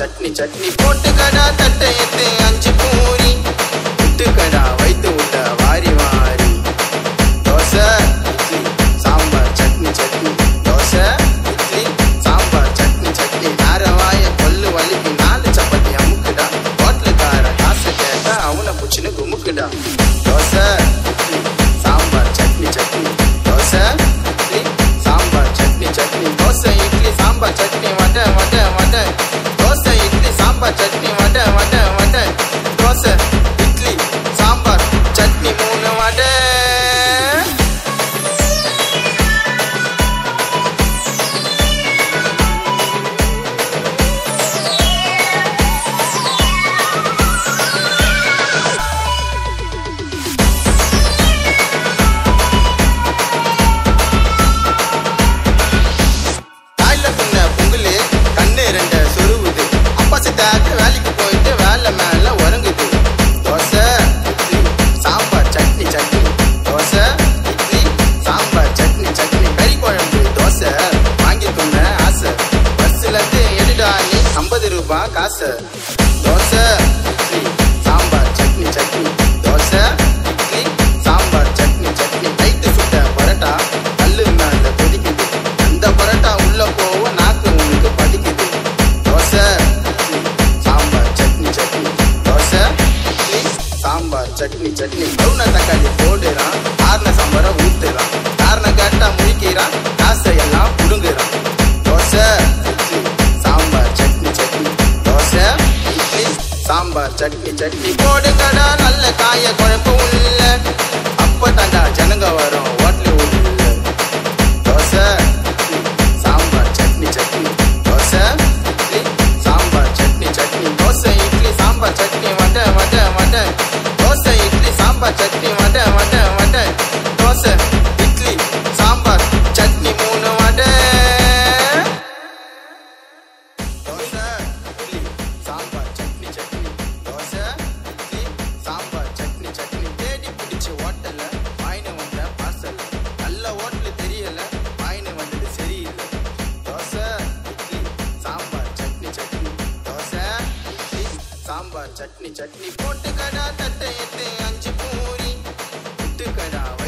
சட்னி சட்னி போட்டுக்கடா தட்டை எத்து அஞ்சு பூரி விட்டுக்கடா வைத்து உள்ள வாரி வாரி தோசை இட்லி சாம்பார் சட்னி சட்னி தோசை இட்லி சாம்பார் சட்னி சட்னி நார வாய கொல்லு வலிக்கு நாலு சப்பாத்தி அமுக்குடா ஹோட்டலுக்கார காசு கேட்டா அவனை புச்சுன்னு குமுக்குடா தோசை இட்லி சாம்பார் சட்னி சட்னி தோசை இட்லி சாம்பார் சட்னி சட்னி தோசை இட்லி சாம்பார் சட்னி வடை வடை வடை தோசை இட்லி சாம்பார் சட்னி வடை வடை வடை தோசை இட்லி சாம்பார் சட்னி மூணு வடை காயில புண்ண பொங்கலு கண்ணு ரெண்ட சொருவுது அப்பா சித்தாக்கு வேலைக்கு போயிட்டு வேலை மேல உறங்குது தோசை இட்லி சாம்பார் சட்னி சட்னி தோசை இட்லி சாம்பார் சட்னி சட்னி கறி குழம்பு தோசை வாங்கி துண்ண ஆசை பஸ்ல இருந்து எடுடா நீ ஐம்பது ரூபாய் காசு தோசை இட்லி சாம்பார் சட்னி சட்னி தோசை இட்லி சாம்பார் சட்னி சட்னி கைத்து சுட்ட பரோட்டா கல்லு மேல கொதிக்குது அந்த பரோட்டா உள்ள போக நாக்கு உனக்கு படிக்குது தோசை இட்லி சாம்பார் சட்னி சட்னி தோசை இட்லி சாம்பார் சட்னி சட்னி கவுன தக்காளி போடுறான் காரண சாம்பாரை ஊத்துறான் காரணம் கேட்டா முழிக்கிறான் காசை எல்லாம் புடுங்குறான் தோசை இட்லி சாம்பார் சட்னி சட்னி தோசை இட்லி சாம்பார் சட்னி சட்னி போடு கடா நல்ல காய குழம்பு உள்ள அப்ப தாண்டா ஜனங்க வரும் ஹோட்டலு உள்ள தோசை இட்லி சாம்பார் சட்னி சட்னி தோசை இட்லி சாம்பார் சட்னி சட்னி தோசை இட்லி சாம்பார் சட்னி வடை வடை வடை தோசை இட்லி சாம்பார் சட்னி வடை வடை வடை தோசை இட்லி சாம்பார் சட்னி மூணு வடை தோசை இட்லி சாம்பார் சட்னி சட்னி தோசை இட்லி சாம்பார் சட்னி சட்னி தேடி பிடிச்ச ஹோட்டல்ல வாயின வந்த பார்சல் நல்ல ஹோட்டல் தெரியல வாயின வந்தது சரியில்லை தோசை இட்லி சாம்பார் சட்னி சட்னி தோசை இட்லி சாம்பார் சட்னி சட்னி போட்டு கடா தட்டை எட்டு அஞ்சு பூரி விட்டு கடா